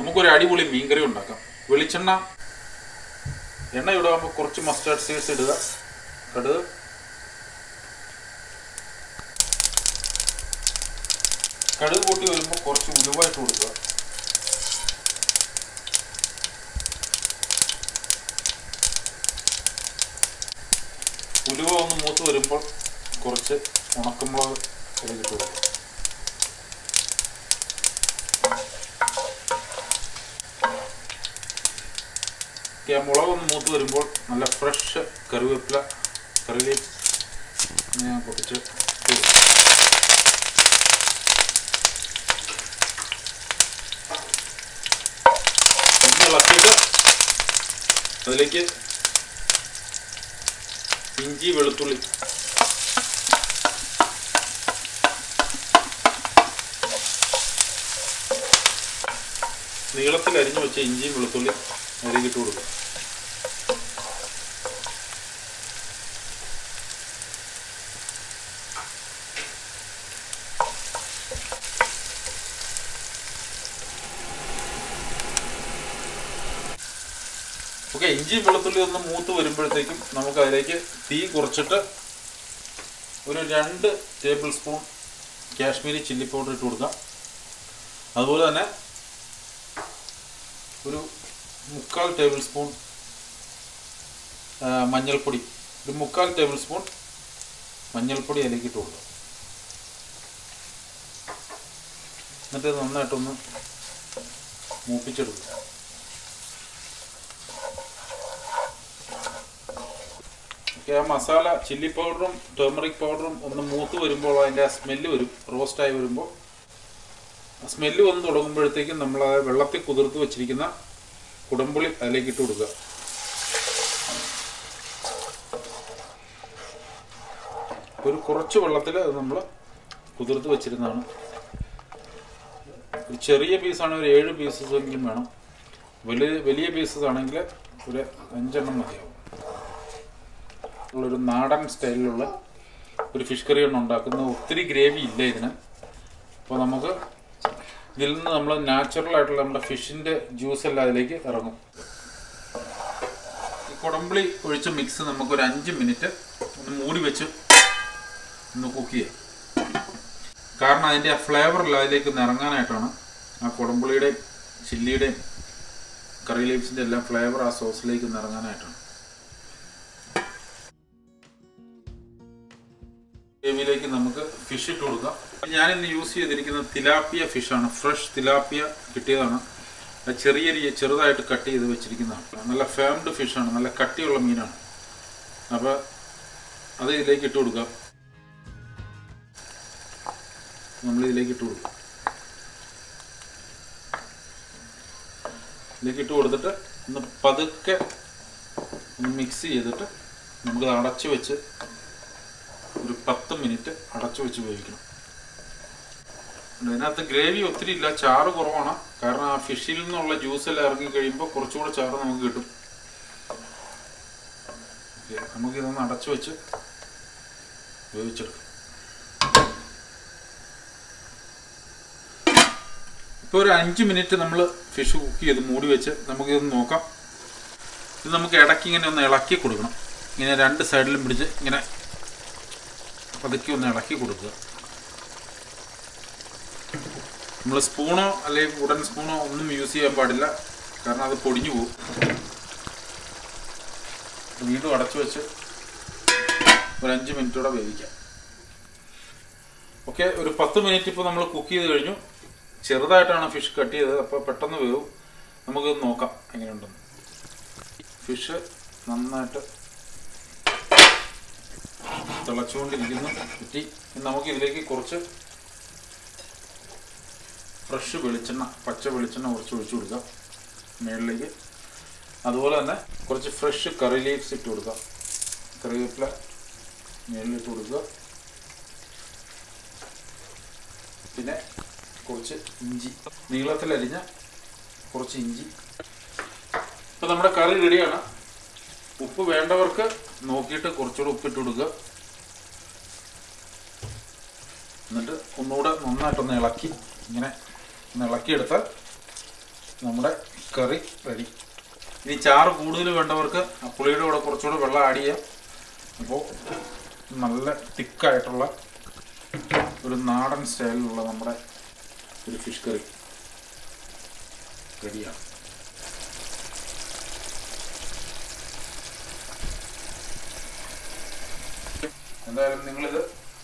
നമുക്കൊരു അടിപൊളി മീൻകറി ഉണ്ടാക്കാം വെളിച്ചെണ്ണ എണ്ണ ഇടുമ്പോൾ കുറച്ച് മസ്റ്റാർഡ് സീഡ്സ് ഇടുക കടുക് കടുക് പൊട്ടി വരുമ്പോൾ കുറച്ച് ഉലുവായിട്ട് കൊടുക്കുക ഉലുവ ഒന്ന് മൂത്ത് വരുമ്പോൾ കുറച്ച് ഉണക്കമുളക് ഇതിലിട്ട് കൊടുക്കുക ഓക്കെ ആ മുളക് ഒന്ന് മൂത്ത് വരുമ്പോൾ നല്ല ഫ്രഷ് കറിവേപ്പില കറിവേപ്പ് ഞാൻ പൊട്ടിച്ച് ഇട്ട് കൊടുക്കും. ഒന്ന് ഇളക്കിയിട്ട് അതിലേക്ക് ഇഞ്ചി വെളുത്തുള്ളി നീളത്തിൽ അരിഞ്ഞു വെച്ച ഇഞ്ചിയും വെളുത്തുള്ളി അതിലേക്ക് ഇട്ട് കൊടുക്കുക ഓക്കെ ഇഞ്ചിയും വെളുത്തുള്ളി ഒന്ന് മൂത്ത് വരുമ്പോഴത്തേക്കും നമുക്ക് അതിലേക്ക് തീ കുറച്ചിട്ട് ഒരു രണ്ട് tablespoon Kashmiri chilli powder ഇട്ട് കൊടുക്കാം അതുപോലെ തന്നെ ഒരു മുക്കാൽ ടേബിൾ സ്പൂൺ ആ, മഞ്ഞൾപ്പൊടി ഒരു മുക്കാൽ ടേബിൾ സ്പൂൺ മഞ്ഞൾപ്പൊടി അതിലേക്ക് ഇട്ട് കൊടുക്കാം എന്നിട്ട് ഇത് നന്നായിട്ടൊന്ന് മൂപ്പിച്ചെടുക്കുക ഓക്കെ ആ മസാല ചില്ലി പൗഡറും ടേമറിക് പൗഡറും ഒന്ന് മൂത്ത് വരുമ്പോൾ അതിൻ്റെ ആ സ്മെല്ല് വരും റോസ്റ്റായി വരുമ്പോൾ ആ സ്മെല്ല് വന്ന് തുടങ്ങുമ്പോഴത്തേക്കും നമ്മൾ ആ വെള്ളത്തിൽ കുതിർത്ത് വെച്ചിരിക്കുന്ന കുടംപുളി അതിലേക്ക് ഇട്ട് കൊടുക്കുക ഒരു കുറച്ച് വെള്ളത്തിൽ അത് നമ്മൾ കുതിർത്ത് വെച്ചിരുന്നതാണ് ഒരു ചെറിയ പീസാണ് ഒരു ഏഴ് പീസസ് എങ്കിലും വേണം വലിയ വലിയ പീസസ് ആണെങ്കിൽ ഒരു അഞ്ചെണ്ണം മതിയാവും ഉള്ളൊരു നാടൻ സ്റ്റൈലിലുള്ള ഒരു ഫിഷ് കറിയാണ് ഉണ്ടാക്കുന്നത് ഒത്തിരി ഗ്രേവി ഇല്ല ഇതിന് അപ്പോൾ നമുക്ക് ഇതിൽ നിന്ന് നമ്മൾ നാച്ചുറൽ ആയിട്ടുള്ള നമ്മുടെ ഫിഷിൻ്റെ ജ്യൂസ് എല്ലാം അതിലേക്ക് ഇറങ്ങും ഈ കുടംപുളി ഒഴിച്ച മിക്സ് നമുക്കൊരു അഞ്ച് മിനിറ്റ് ഒന്ന് മൂടി വെച്ച് ഒന്ന് കുക്ക് ചെയ്യാം കാരണം അതിൻ്റെ ആ ഫ്ലേവർ എല്ലാം അതിലേക്ക് ഒന്ന് ഇറങ്ങാനായിട്ടാണ് ആ കുടംപുളിയുടെയും ചില്ലിയുടെയും കറി ലീവ്സിൻ്റെ എല്ലാം ഫ്ലേവർ ആ സോസിലേക്ക് ഒന്ന് ഇറങ്ങാനായിട്ടാണ് ഗ്രേവിയിലേക്ക് നമുക്ക് ഫിഷ് ഇട്ട് കൊടുക്കാം ഞാനിന്ന് യൂസ് ചെയ്തിരിക്കുന്നത് തിലാപ്പിയ ഫിഷാണ് ഫ്രഷ് തിലാപ്പിയ കിട്ടിയതാണ് അത് ചെറിയ രീ ചെറുതായിട്ട് കട്ട് ചെയ്ത് വെച്ചിരിക്കുന്നതാണ് നല്ല ഫേംഡ് ഫിഷാണ് നല്ല കട്ടിയുള്ള മീനാണ് അപ്പോൾ അത് ഇതിലേക്ക് ഇട്ട് കൊടുക്കാം നമ്മൾ ഇതിലേക്ക് ഇട്ട് കൊടുക്കും ഇതിലേക്ക് ഇട്ട് കൊടുത്തിട്ട് ഒന്ന് പതുക്കെ ഒന്ന് മിക്സ് ചെയ്തിട്ട് നമുക്ക് അടച്ച് വെച്ച് ഒരു പത്ത് മിനിറ്റ് അടച്ചു വെച്ച് വേവിക്കണം ഇതിനകത്ത് ഗ്രേവി ഒത്തിരി ഇല്ല ചാറ് കുറവാണ് കാരണം ആ ഫിഷിൽ നിന്നുള്ള ജ്യൂസ് എല്ലാം ഇറങ്ങി കഴിയുമ്പോൾ കുറച്ചുകൂടെ ചാറ് നമുക്ക് കിട്ടും ഓക്കേ, നമുക്കിതൊന്ന് അടച്ചു വെച്ച് വേവിച്ചെടുക്കാം ഇപ്പോൾ ഒരു അഞ്ച് മിനിറ്റ് നമ്മൾ ഫിഷ് കുക്ക് ചെയ്ത് മൂടി വെച്ച് നമുക്കിതൊന്ന് നോക്കാം ഇത് നമുക്ക് ഇടയ്ക്ക് ഇങ്ങനെ ഒന്ന് ഇളക്കി കൊടുക്കണം ഇങ്ങനെ രണ്ട് സൈഡിലും പിടിച്ച് ഇങ്ങനെ പതുക്കെ ഒന്ന് ഇളക്കി കൊടുക്കുക നമ്മൾ സ്പൂണോ അല്ലെങ്കിൽ വുഡൻ സ്പൂണോ ഒന്നും യൂസ് ചെയ്യാൻ പാടില്ല കാരണം അത് പൊടിഞ്ഞു പോകും വീണ്ടും അടച്ചു വെച്ച് ഒരു അഞ്ച് മിനിറ്റോടെ വേവിക്കാം ഓക്കെ ഒരു പത്ത് മിനിറ്റ് ഇപ്പോൾ നമ്മൾ കുക്ക് ചെയ്ത് കഴിഞ്ഞു ചെറുതായിട്ടാണ് ഫിഷ് കട്ട് ചെയ്തത് അപ്പോൾ പെട്ടെന്ന് വേവും നമുക്ക് നോക്കാം എങ്ങനെയുണ്ടെന്ന് ഫിഷ് നന്നായിട്ട് തിളച്ചുകൊണ്ടിരിക്കുന്നു പറ്റി നമുക്ക് ഇതിലേക്ക് കുറച്ച് ഫ്രഷ് വെളിച്ചെണ്ണ പച്ച വെളിച്ചെണ്ണ കുറച്ച് ഒഴിച്ചു കൊടുക്കാം മേളിലേക്ക് അതുപോലെ തന്നെ കുറച്ച് ഫ്രഷ് കറി ലീവ്സ് ഇട്ട് കൊടുക്കാം കറിവേപ്പില മേളിലിട്ട് കൊടുക്കുക പിന്നെ കുറച്ച് ഇഞ്ചി നീളത്തിലരിഞ്ഞ കുറച്ച് ഇഞ്ചി ഇപ്പം നമ്മുടെ കറി റെഡിയാണ് ഉപ്പ് വേണ്ടവർക്ക് നോക്കിയിട്ട് കുറച്ചുകൂടെ ഉപ്പിട്ട് കൊടുക്കുക എന്നിട്ട് ഒന്നുകൂടെ നന്നായിട്ടൊന്ന് ഇളക്കി ഇങ്ങനെ ഒന്ന് ഇളക്കിയെടുത്താൽ നമ്മുടെ കറി റെഡി ഇനി ചാറ് കൂടുതൽ വേണ്ടവർക്ക് ആ പുളിയുടെ കൂടെ കുറച്ചുകൂടെ വെള്ളം ആഡ് ചെയ്യാം അപ്പോൾ നല്ല തിക്കായിട്ടുള്ള ഒരു നാടൻ സ്റ്റൈലിലുള്ള നമ്മുടെ ഒരു ഫിഷ് കറി റെഡിയാണ് എന്തായാലും നിങ്ങളിത്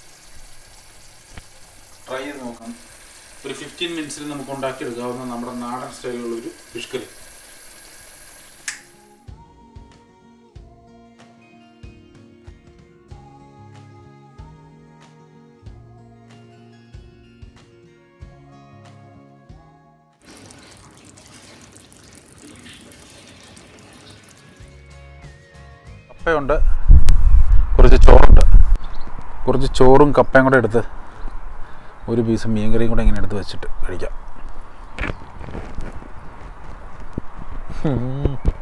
ട്രൈ ചെയ്ത് നോക്കാം ഒരു ഫിഫ്റ്റീൻ മിനിറ്റ്സിൽ നമുക്ക് ഉണ്ടാക്കിയെടുക്കാവുന്ന നമ്മുടെ നാടൻ സ്റ്റൈലിലുള്ള ഒരു ഫിഷ് കറി കപ്പയുണ്ട് കുറച്ച് ചോറുണ്ട് കുറച്ച് ചോറും കപ്പയും കൂടെ എടുത്ത് ഒരു പീസ് മീൻകറിയും കൂടെ ഇങ്ങനെ എടുത്ത് വെച്ചിട്ട് കഴിക്കാം